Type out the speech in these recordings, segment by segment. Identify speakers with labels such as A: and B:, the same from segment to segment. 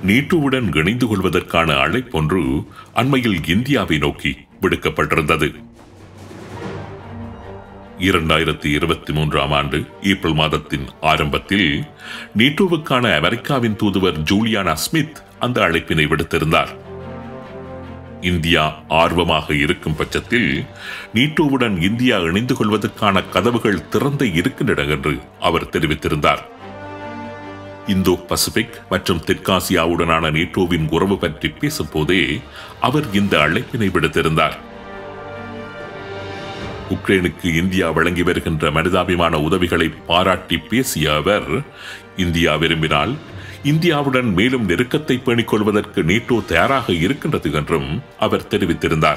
A: நீட்டோவுடன் இணைந்து கொள்வதற்கான அழைப்பொன்று அண்மையில் இந்தியாவை நோக்கி விடுக்கப்பட்டிருந்தது இரண்டாயிரத்தி இருபத்தி மூன்றாம் ஆண்டு ஏப்ரல் மாதத்தின் ஆரம்பத்தில் நீட்டோவுக்கான அமெரிக்காவின் தூதுவர் ஜூலியானா ஸ்மித் அந்த அழைப்பினை விடுத்திருந்தார் இந்தியா ஆர்வமாக இருக்கும் பட்சத்தில் நீட்டோவுடன் இந்தியா இணைந்து கொள்வதற்கான கதவுகள் திறந்து இருக்கின்றன என்று அவர் தெரிவித்திருந்தார் இந்தோ பசிபிக் மற்றும் தெற்காசியாவுடனான நேட்டோவின் உறவு பற்றி பேசும்போதே அவர் இந்த அழைப்பினை விடுத்திருந்தார் உக்ரைனுக்கு இந்தியா வழங்கி வருகின்ற மனிதாபிமான உதவிகளை பாராட்டி பேசிய அவர் இந்தியா விரும்பினால் இந்தியாவுடன் மேலும் நெருக்கத்தை பேணிக் கொள்வதற்கு நேட்டோ தயாராக இருக்கின்றது என்றும் அவர் தெரிவித்திருந்தார்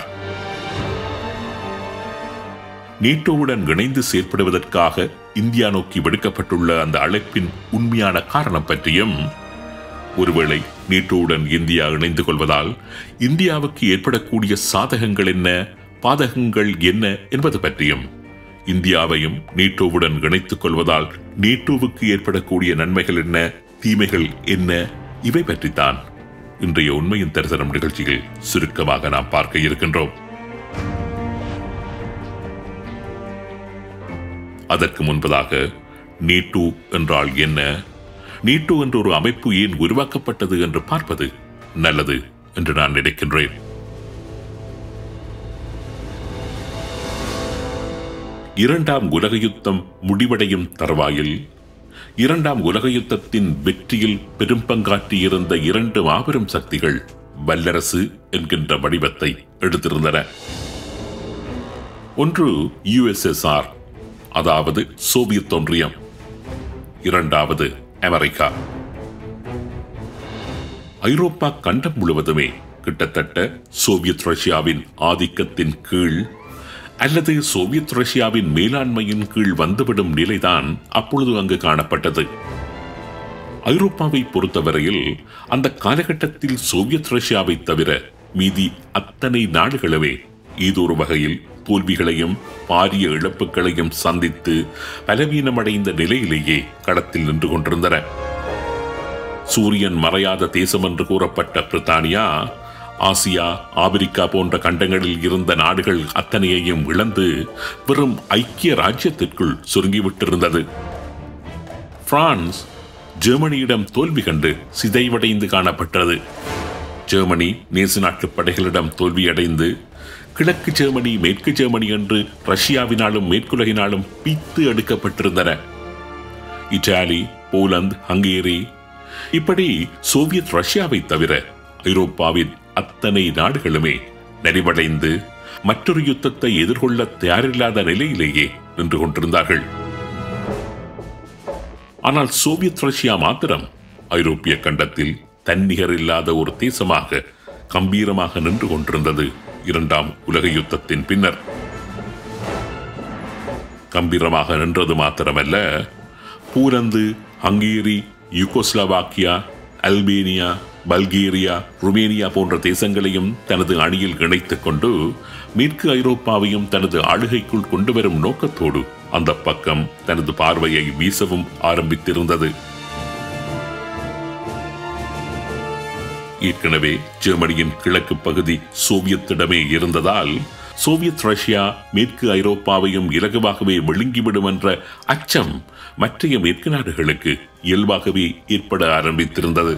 A: நேட்டோவுடன் இணைந்து செயல்படுவதற்காக இந்தியா நோக்கி விடுக்கப்பட்டுள்ள அந்த அழைப்பின் உண்மையான காரணம் பற்றியும் ஒருவேளை நேட்டோவுடன் இந்தியா இணைந்து கொள்வதால் இந்தியாவுக்கு ஏற்படக்கூடிய சாதகங்கள் என்ன பாதகங்கள் என்ன என்பது பற்றியும் இந்தியாவையும் நேட்டோவுடன் இணைத்துக் கொள்வதால் நேட்டோவுக்கு ஏற்படக்கூடிய நன்மைகள் என்ன தீமைகள் என்ன இவை பற்றித்தான் இன்றைய உண்மையின் தரிசனம் நிகழ்ச்சியில் சுருக்கமாக நாம் பார்க்க இருக்கின்றோம் அதற்கு முன்பதாக நீட்டு என்றால் என்ன நீட்டு என்ற ஒரு அமைப்பு ஏன் உருவாக்கப்பட்டது என்று பார்ப்பது நல்லது என்று நான் நினைக்கின்றேன் இரண்டாம் உலக யுத்தம் முடிவடையும் தருவாயில் இரண்டாம் உலக யுத்தத்தின் வெற்றியில் பெரும் பங்காற்றியிருந்த இரண்டு மாபெரும் சக்திகள் வல்லரசு என்கின்ற வடிவத்தை எடுத்திருந்தன ஒன்று யுஎஸ்எஸ்ஆர் அதாவது சோவியத் ஒன்றியம் இரண்டாவது அமெரிக்கா ஐரோப்பா கண்டம் முழுவதுமே கிட்டத்தட்ட சோவியத் ரஷ்யாவின் ஆதிக்கத்தின் கீழ் அல்லது சோவியத் ரஷ்யாவின் மேலாண்மையின் கீழ் வந்துவிடும் நிலைதான் அப்பொழுது அங்கு காணப்பட்டது ஐரோப்பாவை பொறுத்தவரையில் அந்த காலகட்டத்தில் சோவியத் ரஷ்யாவை தவிர மீதி அத்தனை நாடுகளுமே ஏதொரு வகையில் தோல்விகளையும் பாரிய இழப்புகளையும் சந்தித்து பலவீனமடைந்த நிலையிலேயே களத்தில் நின்று கொண்டிருந்தன சூரியன் மறையாத தேசம் என்று கூறப்பட்ட பிரித்தானியா ஆசியா ஆப்பிரிக்கா போன்ற கண்டங்களில் இருந்த நாடுகள் அத்தனையையும் இழந்து வெறும் ஐக்கிய ராஜ்யத்திற்குள் சுருங்கிவிட்டிருந்தது பிரான்ஸ் ஜெர்மனியிடம் தோல்வி கண்டு சிதைவடைந்து காணப்பட்டது ஜெர்மனி நேசு நாட்டு படைகளிடம் தோல்வியடைந்து கிழக்கு ஜெர்மனி மேற்கு ஜெர்மனி என்று ரஷ்யாவினாலும் மேற்குலகினாலும் பீத்து எடுக்கப்பட்டிருந்தன இத்தாலி போலந்து ஹங்கேரி இப்படி சோவியத் ரஷ்யாவை தவிர ஐரோப்பாவின் அத்தனை நாடுகளுமே நலிவடைந்து மற்றொரு யுத்தத்தை எதிர்கொள்ள தயாரில்லாத நிலையிலேயே நின்று கொண்டிருந்தார்கள் ஆனால் சோவியத் ரஷ்யா மாத்திரம் ஐரோப்பிய கண்டத்தில் தன்னிகர் இல்லாத ஒரு தேசமாக கம்பீரமாக நின்று கொண்டிருந்தது இரண்டாம் உலக யுத்தத்தின் பின்னர் கம்பீரமாக நின்றது மாத்திரமல்ல பூலந்து ஹங்கேரி யுகோஸ்லவாக்கியா அல்பேனியா பல்கேரியா ருமேனியா போன்ற தேசங்களையும் தனது அணியில் இணைத்துக் கொண்டு மேற்கு ஐரோப்பாவையும் தனது ஆளுகைக்குள் கொண்டு வரும் நோக்கத்தோடு அந்த பக்கம் தனது பார்வையை வீசவும் ஆரம்பித்திருந்தது ஏற்கனவே ஜெர்மனியின் கிழக்கு பகுதி சோவியத்திடமே இருந்ததால் சோவியத் ரஷ்யா மேற்கு ஐரோப்பாவையும் இலகுவாகவே விழுங்கிவிடும் என்ற அச்சம் மற்றைய மேற்கு நாடுகளுக்கு இயல்பாகவே ஏற்பட ஆரம்பித்திருந்தது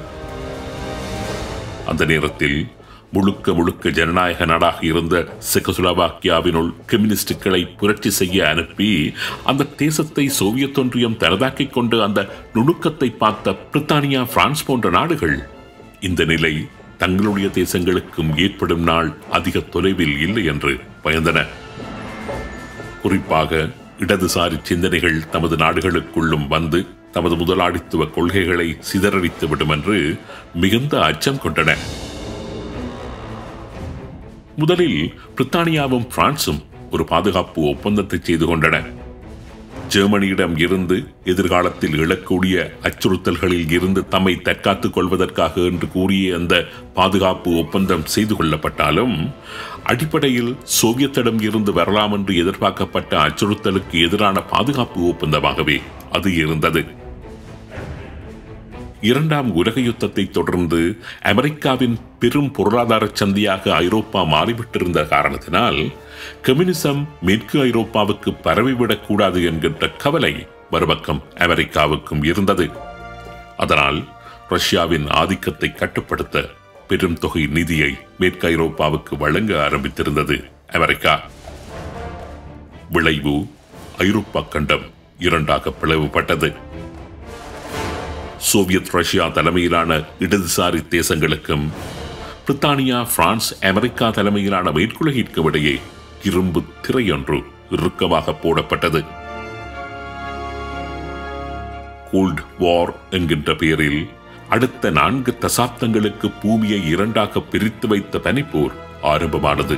A: அந்த நேரத்தில் முழுக்க முழுக்க ஜனநாயக நாடாக இருந்த செகசுலவாக்கியாவினுள் கம்யூனிஸ்டுகளை புரட்சி செய்ய அனுப்பி அந்த தேசத்தை சோவியத் ஒன்றியம் தனதாக்கிக் கொண்டு அந்த நுணுக்கத்தை பார்த்த பிரித்தானியா பிரான்ஸ் போன்ற நாடுகள் இந்த நிலை தங்களுடைய தேசங்களுக்கும் ஏற்படும் நாள் அதிக தொலைவில் இல்லை என்று பயந்தன குறிப்பாக இடதுசாரி சிந்தனைகள் தமது நாடுகளுக்குள்ளும் வந்து தமது முதலாளித்துவ கொள்கைகளை சிதறடித்து விடும் என்று மிகுந்த அச்சம் கொண்டன முதலில் பிரித்தானியாவும் பிரான்சும் ஒரு பாதுகாப்பு ஒப்பந்தத்தை செய்து கொண்டன ஜெர்மனியிடம் இருந்து எதிர்காலத்தில் எழக்கூடிய அச்சுறுத்தல்களில் இருந்து தம்மை தற்காத்துக் கொள்வதற்காக என்று கூறிய அந்த பாதுகாப்பு ஒப்பந்தம் செய்து கொள்ளப்பட்டாலும் அடிப்படையில் சோவியத்திடம் இருந்து வரலாம் என்று எதிர்பார்க்கப்பட்ட அச்சுறுத்தலுக்கு எதிரான பாதுகாப்பு ஒப்பந்தமாகவே அது இருந்தது இரண்டாம் உலக யுத்தத்தை தொடர்ந்து அமெரிக்காவின் பெரும் பொருளாதார சந்தையாக ஐரோப்பா மாறிவிட்டிருந்த காரணத்தினால் கம்யூனிசம் மேற்கு ஐரோப்பாவுக்கு பரவிவிடக் கூடாது என்கின்ற கவலை மறுபக்கம் அமெரிக்காவுக்கும் இருந்தது அதனால் ரஷ்யாவின் ஆதிக்கத்தை கட்டுப்படுத்த பெரும் தொகை நிதியை மேற்கு ஐரோப்பாவுக்கு வழங்க ஆரம்பித்திருந்தது அமெரிக்கா விளைவு ஐரோப்பா கண்டம் இரண்டாக பிளவுபட்டது சோவியத் ரஷ்யா தலைமையிலான இடதுசாரி தேசங்களுக்கும் பிரித்தானியா பிரான்ஸ் அமெரிக்கா தலைமையிலான மேற்குலகிற்கும் இடையே இரும்பு திரையொன்று இறுக்கமாக போடப்பட்டது கோல்ட் வார் என்கின்ற பெயரில் அடுத்த நான்கு தசாப்தங்களுக்கு பூமியை இரண்டாக பிரித்து வைத்த பனிப்போர் ஆரம்பமானது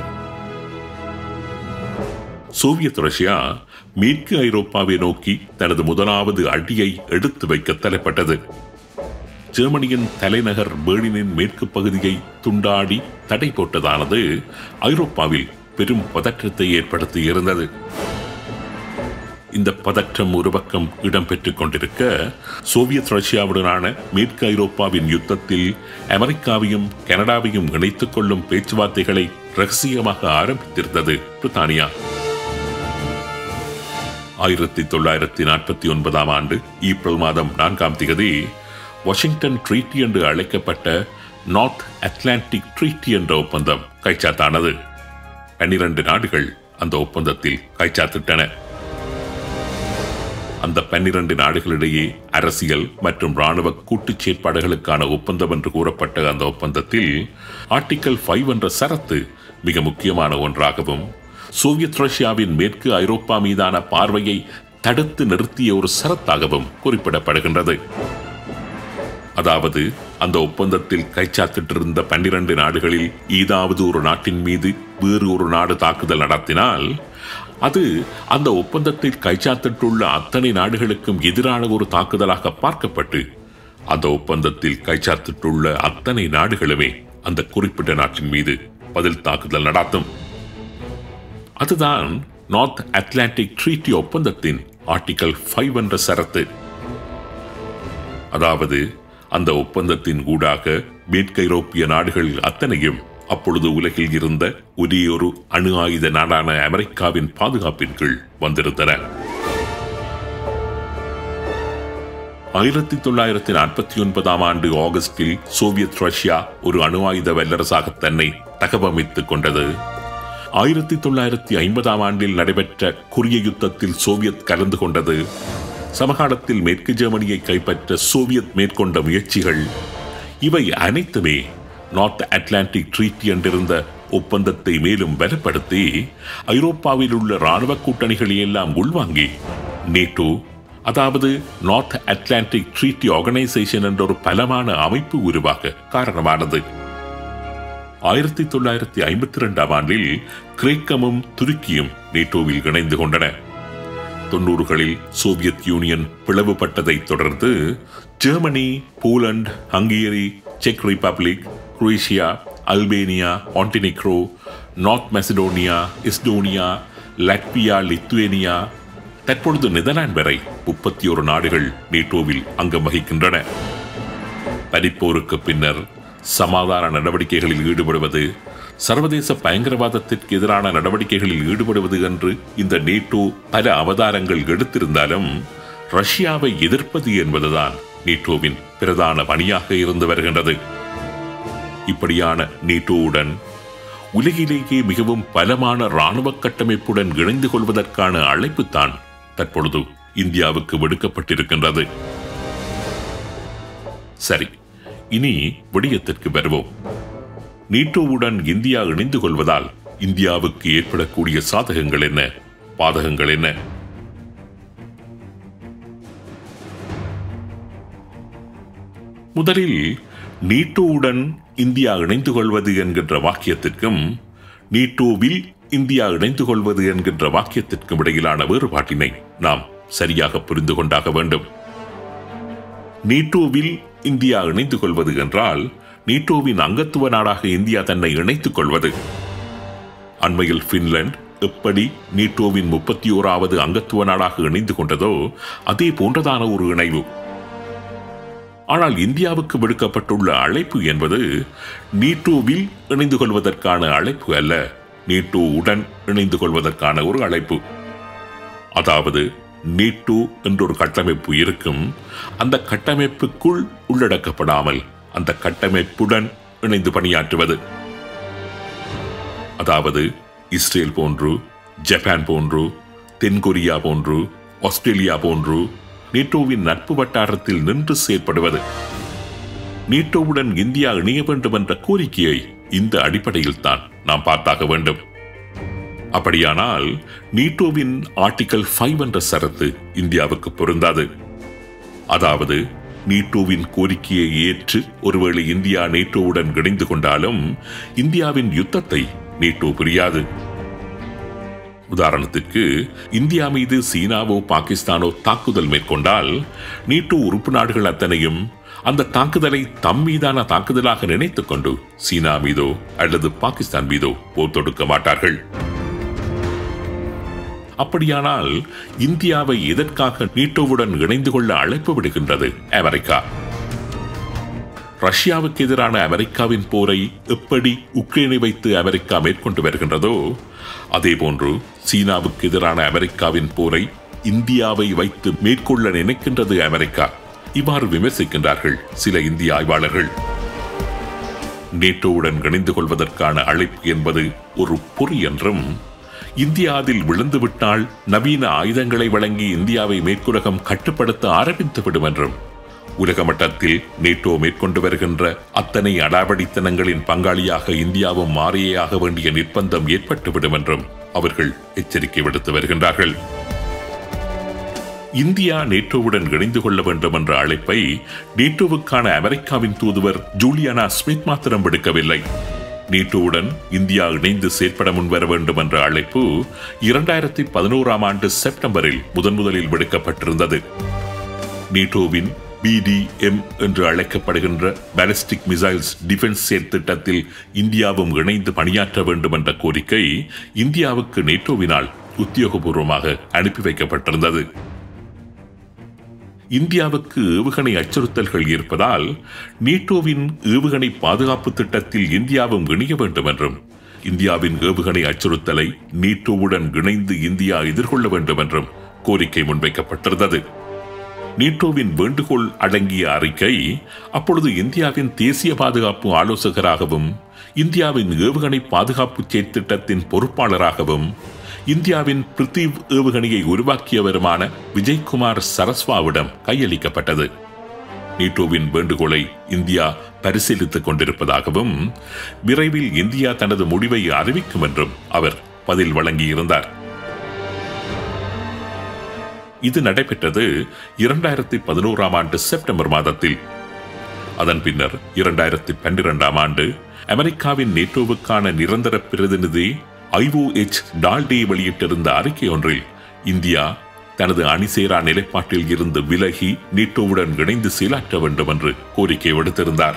A: சோவியத் ரஷ்யா மேற்கு ஐரோப்பாவை நோக்கி தனது முதலாவது அடியை எடுத்து வைக்க தலைப்பட்டது ஜெர்மனியின் தலைநகர் பேர்லினின் மேற்கு பகுதியை துண்டாடி தடை போட்டதானது ஐரோப்பாவில் பெரும் பதற்றத்தை ஏற்படுத்தி இருந்தது இந்த பதற்றம் ஒரு பக்கம் இடம்பெற்றுக் கொண்டிருக்க சோவியத் ரஷ்யாவுடனான மேற்கு ஐரோப்பாவின் யுத்தத்தில் அமெரிக்காவையும் கனடாவையும் இணைத்துக் கொள்ளும் பேச்சுவார்த்தைகளை ரகசியமாக ஆரம்பித்திருந்தது பிரித்தானியா ஆயிரத்தி தொள்ளாயிரத்தி நாற்பத்தி ஒன்பதாம் ஆண்டு ஏப்ரல் மாதம் நான்காம் திகதி வாஷிங்டன் ட்ரீட்டி என்று அழைக்கப்பட்ட நார்த் அட்லாண்டிக் ட்ரீட்டி என்ற ஒப்பந்தம் கைச்சாத்தானது பன்னிரண்டு நாடுகள் அந்த ஒப்பந்தத்தில் கைச்சாத்திட்டன அந்த பன்னிரண்டு நாடுகளிடையே அரசியல் மற்றும் ராணுவ கூட்டுச் செயற்பாடுகளுக்கான ஒப்பந்தம் என்று கூறப்பட்ட அந்த ஒப்பந்தத்தில் ஆர்டிக்கல் ஃபைவ் என்ற சரத்து மிக முக்கியமான ஒன்றாகவும் சோவியத் ரஷ்யாவின் மேற்கு ஐரோப்பா மீதான பார்வையை தடுத்து நிறுத்திய ஒரு சரத்தாகவும் குறிப்பிடப்படுகின்றது அதாவது அந்த ஒப்பந்தத்தில் கைச்சாத்திட்டிருந்த பன்னிரண்டு நாடுகளில் ஏதாவது ஒரு நாட்டின் மீது வேறு ஒரு நாடு தாக்குதல் நடத்தினால் அது அந்த ஒப்பந்தத்தில் கைச்சாத்திட்டுள்ள அத்தனை நாடுகளுக்கும் எதிரான ஒரு தாக்குதலாக பார்க்கப்பட்டு அந்த ஒப்பந்தத்தில் கைச்சாத்திட்டுள்ள அத்தனை நாடுகளுமே அந்த குறிப்பிட்ட நாட்டின் மீது பதில் தாக்குதல் நடாத்தும் அதுதான் நார்த் அட்லாண்டிக் ட்ரீட்டி ஒப்பந்தத்தின் ஆர்டிகல் ஃபைவ் என்ற சரத்து அதாவது அந்த ஒப்பந்தத்தின் ஊடாக மேற்கு ஐரோப்பிய நாடுகள் அத்தனையும் அப்பொழுது உலகில் இருந்த ஒரே ஒரு அணு ஆயுத நாடான அமெரிக்காவின் பாதுகாப்பின் கீழ் வந்திருந்தன ஆயிரத்தி தொள்ளாயிரத்தி நாற்பத்தி ஒன்பதாம் ஆண்டு ஆகஸ்டில் சோவியத் ரஷ்யா ஒரு அணு ஆயுத வல்லரசாக தன்னை தகவமைத்துக் கொண்டது ஆயிரத்தி தொள்ளாயிரத்தி ஐம்பதாம் ஆண்டில் நடைபெற்ற கொரிய யுத்தத்தில் சோவியத் கலந்து கொண்டது சமகாலத்தில் மேற்கு ஜெர்மனியை கைப்பற்ற சோவியத் மேற்கொண்ட முயற்சிகள் இவை அனைத்துமே நார்த் அட்லாண்டிக் ட்ரீட்டி என்றிருந்த ஒப்பந்தத்தை மேலும் பலப்படுத்தி ஐரோப்பாவில் உள்ள ராணுவ கூட்டணிகளை எல்லாம் உள்வாங்கி நேட்டோ அதாவது நார்த் அட்லாண்டிக் ட்ரீட்டி ஆர்கனைசேஷன் என்ற ஒரு பலமான அமைப்பு உருவாக காரணமானது ஆயிரத்தி தொள்ளாயிரத்தி ஐம்பத்தி இரண்டாம் ஆண்டில் கிரேக்கமும் துருக்கியும் நேட்டோவில் இணைந்து கொண்டன தொன்னூறுகளில் சோவியத் யூனியன் பிளவுபட்டதை தொடர்ந்து ஜெர்மனி போலந்து ஹங்கேரி செக் Republic Croatia Albania Montenegro North Macedonia Estonia Latvia Lithuania தற்பொழுது நெதர்லாந்து வரை முப்பத்தி ஒரு நாடுகள் நேட்டோவில் அங்கம் வகிக்கின்றன பனிப்போருக்கு பின்னர் சமாதான நடவடிக்கைகளில் ஈடுபடுவது சர்வதேச பயங்கரவாதத்திற்கு எதிரான நடவடிக்கைகளில் ஈடுபடுவது என்று இந்த நேட்டோ பல அவதாரங்கள் எடுத்திருந்தாலும் ரஷ்யாவை எதிர்ப்பது என்பதுதான் நேட்டோவின் பிரதான பணியாக இருந்து வருகின்றது இப்படியான நேட்டோவுடன் உலகிலேயே மிகவும் பலமான இராணுவ கட்டமைப்புடன் இணைந்து கொள்வதற்கான அழைப்புத்தான் தற்பொழுது இந்தியாவுக்கு விடுக்கப்பட்டிருக்கின்றது சரி இனி விடயத்திற்கு வருவோம் நீட்டோவுடன் இந்தியா இணைந்து கொள்வதால் இந்தியாவுக்கு ஏற்படக்கூடிய சாதகங்கள் என்ன பாதகங்கள் என்ன முதலில் நீட்டோவுடன் இந்தியா இணைந்து கொள்வது என்கின்ற வாக்கியத்திற்கும் நீட்டோவில் இந்தியா இணைந்து கொள்வது என்கின்ற வாக்கியத்திற்கும் இடையிலான வேறுபாட்டினை நாம் சரியாக புரிந்து கொண்டாக வேண்டும் நீட்டோவில் இந்தியா இணைந்து கொள்வது என்றால் நீட்டோவின் அங்கத்துவ நாடாக இந்தியா தன்னை இணைத்துக் கொள்வது அண்மையில் பின்லாந்து எப்படி நீட்டோவின் முப்பத்தி ஓராவது அங்கத்துவ நாடாக இணைந்து கொண்டதோ அதே போன்றதான ஒரு இணைவு ஆனால் இந்தியாவுக்கு விடுக்கப்பட்டுள்ள அழைப்பு என்பது நீட்டோவில் இணைந்து கொள்வதற்கான அழைப்பு அல்ல நீட்டோ உடன் இணைந்து கொள்வதற்கான ஒரு அழைப்பு அதாவது நீட்டோ என்ற ஒரு கட்டமைப்பு இருக்கும் அந்த கட்டமைப்புக்குள் உள்ளடக்கப்படாமல் அந்த கட்டமைப்புடன் இணைந்து பணியாற்றுவது அதாவது இஸ்ரேல் போன்று ஜப்பான் போன்று தென்கொரியா போன்று ஆஸ்திரேலியா போன்று நேட்டோவின் நட்பு வட்டாரத்தில் நின்று செயற்படுவது நேட்டோவுடன் இந்தியா இணைய வேண்டும் என்ற கோரிக்கையை இந்த அடிப்படையில் தான் நாம் பார்த்தாக வேண்டும் அப்படியானால் நீட்டோவின் ஆர்டிகல் ஃபைவ் என்ற சரத்து இந்தியாவுக்கு பொருந்தாது அதாவது நீட்டோவின் கோரிக்கையை ஏற்று ஒருவேளை இந்தியா நேட்டோவுடன் இணைந்து கொண்டாலும் இந்தியாவின் யுத்தத்தை நேட்டோ புரியாது உதாரணத்திற்கு இந்தியா மீது சீனாவோ பாகிஸ்தானோ தாக்குதல் மேற்கொண்டால் நீட்டோ உறுப்பு நாடுகள் அத்தனையும் அந்த தாக்குதலை தம் மீதான தாக்குதலாக நினைத்துக் கொண்டு சீனா மீதோ அல்லது பாகிஸ்தான் மீதோ போர் தொடுக்க மாட்டார்கள் அப்படியானால் இந்தியாவை எதற்காக நீட்டோவுடன் இணைந்து கொள்ள அழைப்பு விடுகின்றது அமெரிக்கா ரஷ்யாவுக்கு எதிரான அமெரிக்காவின் போரை எப்படி உக்ரைனை வைத்து அமெரிக்கா மேற்கொண்டு வருகின்றதோ அதேபோன்று சீனாவுக்கு எதிரான அமெரிக்காவின் போரை இந்தியாவை வைத்து மேற்கொள்ள நினைக்கின்றது அமெரிக்கா இவ்வாறு விமர்சிக்கின்றார்கள் சில இந்திய ஆய்வாளர்கள் நேட்டோவுடன் இணைந்து கொள்வதற்கான அழைப்பு என்பது ஒரு பொறி என்றும் இந்தியா அதில் விழுந்துவிட்டால் நவீன ஆயுதங்களை வழங்கி இந்தியாவை மேற்குலகம் கட்டுப்படுத்த ஆரம்பித்துவிடும் என்றும் உலக மட்டத்தில் நேட்டோ மேற்கொண்டு வருகின்ற அத்தனை அடாவடித்தனங்களின் பங்காளியாக இந்தியாவும் மாறியே ஆக வேண்டிய நிர்பந்தம் ஏற்பட்டுவிடும் என்றும் அவர்கள் எச்சரிக்கை விடுத்து வருகின்றார்கள் இந்தியா நேட்டோவுடன் இணைந்து கொள்ள வேண்டும் என்ற அழைப்பை நேட்டோவுக்கான அமெரிக்காவின் தூதுவர் ஜூலியானா ஸ்மித் மாத்திரம் விடுக்கவில்லை நேட்டோவுடன் இந்தியா இணைந்து செயற்பட முன்வர வேண்டும் என்ற அழைப்பு இரண்டாயிரத்தி பதினோராம் ஆண்டு செப்டம்பரில் முதன் முதலில் விடுக்கப்பட்டிருந்தது நேட்டோவின் பிடிஎம் என்று அழைக்கப்படுகின்ற பாலிஸ்டிக் மிசைல்ஸ் டிஃபென்ஸ் திட்டத்தில் இந்தியாவும் இணைந்து பணியாற்ற வேண்டும் என்ற கோரிக்கை இந்தியாவுக்கு நேட்டோவினால் உத்தியோகபூர்வமாக அனுப்பி வைக்கப்பட்டிருந்தது இந்தியாவுக்கு ஏவுகணை அச்சுறுத்தல்கள் இருப்பதால் நேட்டோவின் ஏவுகணை பாதுகாப்பு திட்டத்தில் இந்தியாவும் இணைய வேண்டும் என்றும் இந்தியாவின் ஏவுகணை அச்சுறுத்தலை நேட்டோவுடன் இணைந்து இந்தியா எதிர்கொள்ள வேண்டும் என்றும் கோரிக்கை முன்வைக்கப்பட்டிருந்தது நேட்டோவின் வேண்டுகோள் அடங்கிய அறிக்கை அப்பொழுது இந்தியாவின் தேசிய பாதுகாப்பு ஆலோசகராகவும் இந்தியாவின் ஏவுகணை பாதுகாப்பு செயற்திட்டத்தின் பொறுப்பாளராகவும் இந்தியாவின் பிரித்திவ் ஏவுகணையை உருவாக்கியவருமான விஜய்குமார் சரஸ்வாவிடம் கையளிக்கப்பட்டது நீட்டோவின் வேண்டுகோளை இந்தியா பரிசீலித்துக் கொண்டிருப்பதாகவும் விரைவில் இந்தியா தனது முடிவை அறிவிக்கும் என்றும் அவர் பதில் வழங்கியிருந்தார் இது நடைபெற்றது இரண்டாயிரத்தி பதினோராம் ஆண்டு செப்டம்பர் மாதத்தில் அதன் பின்னர் இரண்டாயிரத்தி பன்னிரெண்டாம் ஆண்டு அமெரிக்காவின் நேட்டோவுக்கான நிரந்தர பிரதிநிதி ஐஓஎச் டால்டே வெளியிட்டிருந்த அறிக்கை ஒன்றில் இந்தியா தனது அணிசேரா நிலைப்பாட்டில் இருந்து விலகி நேட்டோவுடன் இணைந்து செயலாற்ற வேண்டும் என்று கோரிக்கை விடுத்திருந்தார்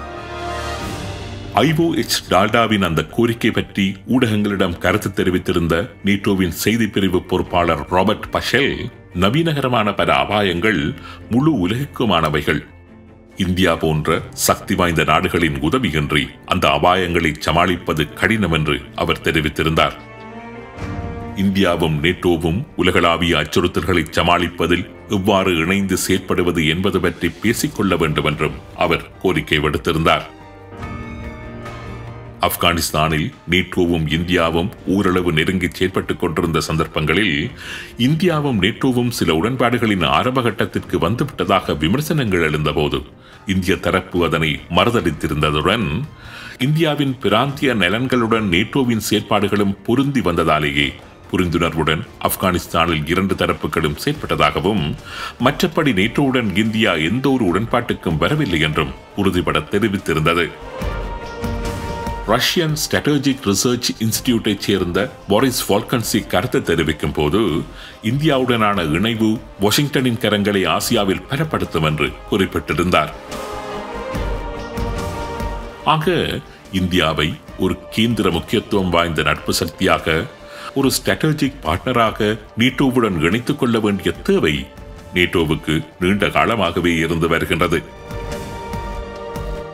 A: ஐஓஎச் டால்டாவின் அந்த கோரிக்கை பற்றி ஊடகங்களிடம் கருத்து தெரிவித்திருந்த நேட்டோவின் செய்தி பிரிவு பொறுப்பாளர் ராபர்ட் பஷெல் நவீனகரமான பல அபாயங்கள் முழு உலகுக்குமானவைகள் இந்தியா போன்ற சக்தி வாய்ந்த நாடுகளின் உதவியின்றி அந்த அபாயங்களை சமாளிப்பது கடினம் என்று அவர் தெரிவித்திருந்தார் இந்தியாவும் நேட்டோவும் உலகளாவிய அச்சுறுத்தல்களை சமாளிப்பதில் எவ்வாறு இணைந்து செயற்படுவது என்பது பற்றி பேசிக்கொள்ள வேண்டும் என்றும் அவர் கோரிக்கை விடுத்திருந்தார் ஆப்கானிஸ்தானில் நேட்டோவும் இந்தியாவும் ஓரளவு நெருங்கி செயற்பட்டுக் கொண்டிருந்த சந்தர்ப்பங்களில் இந்தியாவும் நேட்டோவும் சில உடன்பாடுகளின் ஆரம்ப கட்டத்திற்கு வந்துவிட்டதாக விமர்சனங்கள் எழுந்தபோது இந்திய தரப்பு அதனை மறுதளித்திருந்ததுடன் இந்தியாவின் பிராந்திய நலன்களுடன் நேட்டோவின் செயற்பாடுகளும் பொருந்தி வந்ததாலேயே புரிந்துணர்வுடன் ஆப்கானிஸ்தானில் இரண்டு தரப்புகளும் செயற்பட்டதாகவும் மற்றபடி நேட்டோவுடன் இந்தியா எந்த ஒரு உடன்பாட்டுக்கும் வரவில்லை என்றும் உறுதிபட தெரிவித்திருந்தது ரஷ்யன் ஸ்ட்ராட்டஜிக் ரிசர்ச் இன்ஸ்டிடியூட்டைச் சேர்ந்த பாரிஸ் வால்கன்சி கருத்து தெரிவிக்கும் போது இந்தியாவுடனான இணைவு வாஷிங்டனின் கரங்களை ஆசியாவில் பலப்படுத்தும் என்று குறிப்பிட்டிருந்தார் ஆக இந்தியாவை ஒரு கேந்திர முக்கியத்துவம் வாய்ந்த நட்பு சக்தியாக ஒரு ஸ்ட்ராட்டஜிக் பார்ட்னராக நீட்டோவுடன் இணைத்துக் கொள்ள வேண்டிய தேவை நேட்டோவுக்கு நீண்ட காலமாகவே இருந்து வருகின்றது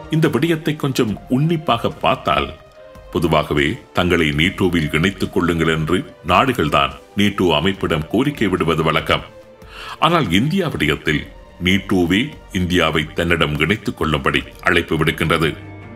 A: இந்த விடயத்தை கொஞ்சம் உன்னிப்பாக பார்த்தால் பொதுவாகவே தங்களை நீட்டோவில் இணைத்துக் கொள்ளுங்கள் என்று நாடுகள்தான் நீட்டோ அமைப்பிடம் கோரிக்கை விடுவது வழக்கம் ஆனால் இந்தியா விடயத்தில் நீட்டோவே இந்தியாவை தன்னிடம் இணைத்துக் கொள்ளும்படி அழைப்பு விடுக்கின்றது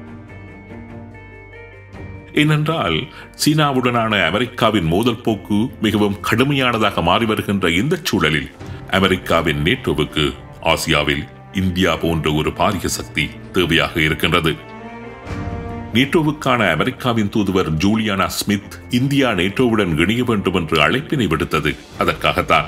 A: ஏனென்றால் சீனாவுடனான அமெரிக்காவின் மோதல் போக்கு மிகவும் கடுமையானதாக மாறி வருகின்ற இந்த சூழலில் அமெரிக்காவின் நேட்டோவுக்கு ஆசியாவில் இந்தியா போன்ற ஒரு பாரிய சக்தி தேவையாக இருக்கின்றது நேட்டோவுக்கான அமெரிக்காவின் தூதுவர் ஜூலியானா ஸ்மித் இந்தியா நேட்டோவுடன் இணைய வேண்டும் என்று அழைப்பினை விடுத்தது அதற்காகத்தான்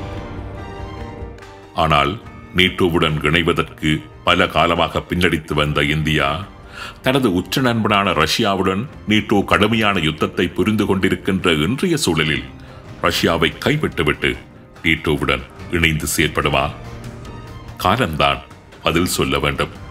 A: ஆனால் நேட்டோவுடன் இணைவதற்கு பல காலமாக பின்னடித்து வந்த இந்தியா தனது உச்ச நண்பனான ரஷ்யாவுடன் நேட்டோ கடுமையான யுத்தத்தை புரிந்து கொண்டிருக்கின்ற இன்றைய சூழலில் ரஷ்யாவை கைவிட்டுவிட்டு நேட்டோவுடன் இணைந்து செயற்படுமா காலம்தான் பதில் சொல்ல வேண்டும்